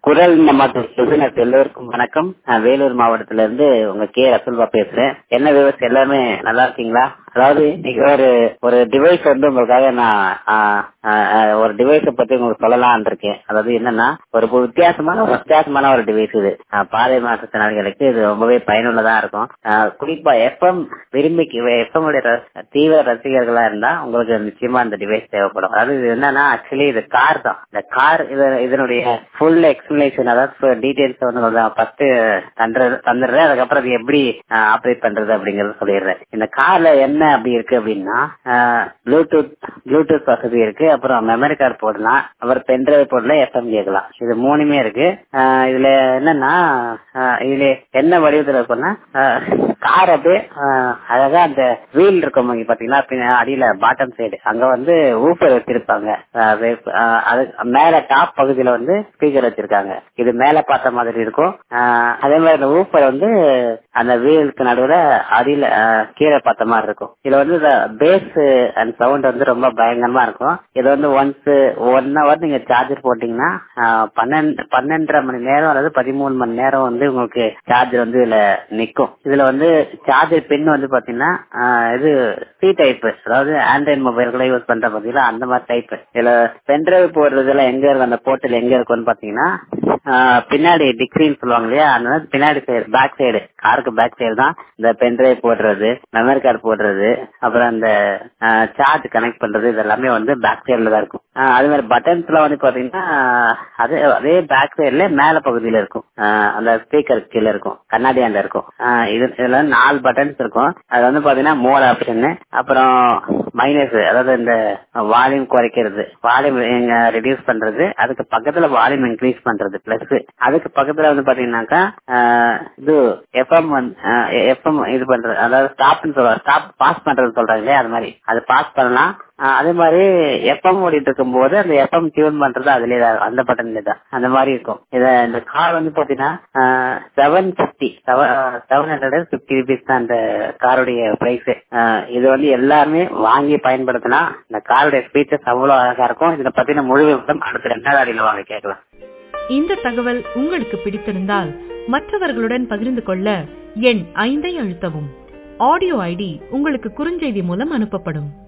குரல் நமக்கு லிசனர்ஸ் எல்லோருக்கும் வணக்கம் நான் வேலூர் மாவட்டத்துல இருந்து உங்க கே ரசல்வா பேசுறேன் என்ன விவசாயம் எல்லாமே நல்லா இருக்கீங்களா அதாவது இன்னைக்கு ஒரு ஒரு டிவைஸ் வந்து உங்களுக்காக நான் ஆ, ஆ, ஆ, ஒரு டிவைஸ பத்தி உங்களுக்கு சொல்லலாம் இருக்கேன் அதாவது என்னன்னா ஒரு பு- வித்தியாசமான ஒரு வித்தியாசமான ஒரு டிவைஸ் இது ஆ, பாதை மாற்றுத்திறனாளிகளுக்கு இது ரொம்பவே பயனுள்ளதா இருக்கும் ஆ, குறிப்பா எஃப்எம் விரும்பி எஃப்எம் உடைய ரச- தீவிர ரசிகர்களா இருந்தா உங்களுக்கு நிச்சயமா இந்த டிவைஸ் தேவைப்படும் அதாவது இது என்னன்னா ஆக்சுவலி இது கார் தான் இந்த கார் இதனுடைய ஃபுல் எக்ஸ்பிளனேஷன் அதாவது டீடைல்ஸ் வந்து ஃபர்ஸ்ட் தந்துடுறேன் அதுக்கப்புறம் அது எப்படி ஆப்ரேட் பண்றது அப்படிங்கறத சொல்லிடுறேன் இந்த கார்ல என்ன அப்படி இருக்கு அப்படின்னா ப்ளூடூத் ப்ளூடூத் வசதி இருக்கு அப்புறம் மெமரி கார்டு போடலாம் அப்புறம் பென்ட்ரைவ் போடலாம் எஃப்எம் கேட்கலாம் இது மூணுமே இருக்கு ஆஹ் இதுல என்னன்னா ஆஹ் இதுல என்ன வடிவத்துல இருக்கும்னா கார் அப்படியே ஆஹ் அழகா அந்த வீல் இருக்கும் இங்க பாத்தீங்களா பின்ன அடியில பாட்டம் சைடு அங்க வந்து ஊஃபர் வச்சிருப்பாங்க ஆஹ் வே- ஆஹ் அது மேல டாப் பகுதியில வந்து ஸ்பீக்கர் வச்சிருக்காங்க இது மேல பார்த்த மாதிரி இருக்கும் ஆஹ் அதே மாதிரி அந்த ஊஃபர் வந்து அந்த வீலுக்கு நடுவுல அடியில ஆஹ் கீழே பார்த்த மாதிரி இருக்கும் இதுல வந்து பேஸ் அண்ட் சவுண்ட் வந்து ரொம்ப பயங்கரமா இருக்கும் இது வந்து ஒன்ஸ் ஒன் ஹவர் நீங்க சார்ஜர் போட்டீங்கன்னா ஆஹ் பன்னெண்டு பன்னெண்டரை மணி நேரம் அல்லது பதிமூணு மணி நேரம் வந்து உங்களுக்கு சார்ஜர் வந்து இதுல நிக்கும் இதுல வந்து சார்ஜர் பின் வந்து பாத்தீங்கன்னா ஆஹ் இது சி டைப் அதாவது ஆண்ட்ராய்டு மொபைல்களை யூஸ் பண்ற பாத்தீங்களா அந்த மாதிரி டைப் இதுல பென்ட்ரைவ் போடுறதுல எங்க இருக்கு அந்த போர்ட்டல் எங்க இருக்கும்னு பாத்தீங்கன்னா ஆஹ் பின்னாடி டிக்ரின்னு சொல்லுவாங்க இல்லையா அந்த பின்னாடி சைடு பேக் சைடு காருக்கு பேக் சைடு தான் இந்த பென்ட்ரைவ் போடுறது மெமரி கார்டு போடுறது அப்புறம் அந்த சார்ஜ் கனெக்ட் பண்றது இது எல்லாமே வந்து பேக் சைடுல தான் இருக்கும் ஆஹ் அதே மாதிரி பட்டன்ஸ்ல வந்து பாத்தீங்கன்னா அதே அதே பேக் சைடுல மேல பகுதியில இருக்கும் ஆஹ் அந்த ஸ்பீக்கர் கீழே இருக்கும் கண்ணாடி அந்த இருக்கும் ஆஹ் இது இதுல வந்து நாலு பட்டன்ஸ் இருக்கும் அது வந்து பாத்தீங்கன்னா மோட் ஆப்ஷன் அப்புறம் மைனஸ் அதாவது இந்த வால்யூம் குறைக்கிறது வால்யூம் ரெடியூஸ் பண்றது அதுக்கு பக்கத்துல வால்யூம் இன்க்ரீஸ் பண்றது பிளஸ் அதுக்கு பக்கத்துல வந்து பாத்தீங்கன்னாக்கா ஆஹ் இது எஃப்எம் எஃப்எம் இது பண்றது அதாவது ஸ்டாப்னு சொல்றாங்க ஸ்டாப் பாஸ் பண்றது சொல்றாங்க இல்லையா அது மாதிரி அது பாஸ் பண்ணலாம் ஆஹ் அதே மாதிரி எஃப்எம் ஓடிட்டு இருக்கும் போது அந்த எஃப்எம் டியூன் பண்றது அதுலயே தான் அந்த பட்டன்ல தான் அந்த மாதிரி இருக்கும் இத இந்த கார் வந்து பாத்தீங்கன்னா seven fifty seven hundred fifty rupees தான் அந்த காருடைய பிரைஸ் இது வந்து எல்லாருமே வாங்கி பயன்படுத்தினா இந்த காருடைய ஃபீச்சர்ஸ் அவ்வளவு அழகா இருக்கும் இதுல பத்தின முழு விவரம் அடுத்த ரெண்டாவது அடியில வாங்க கேட்கலாம் இந்த தகவல் உங்களுக்கு பிடித்திருந்தால் மற்றவர்களுடன் பகிர்ந்து கொள்ள எண் ஐந்தை அழுத்தவும் ஆடியோ ஐடி உங்களுக்கு குறுஞ்செய்தி மூலம் அனுப்பப்படும்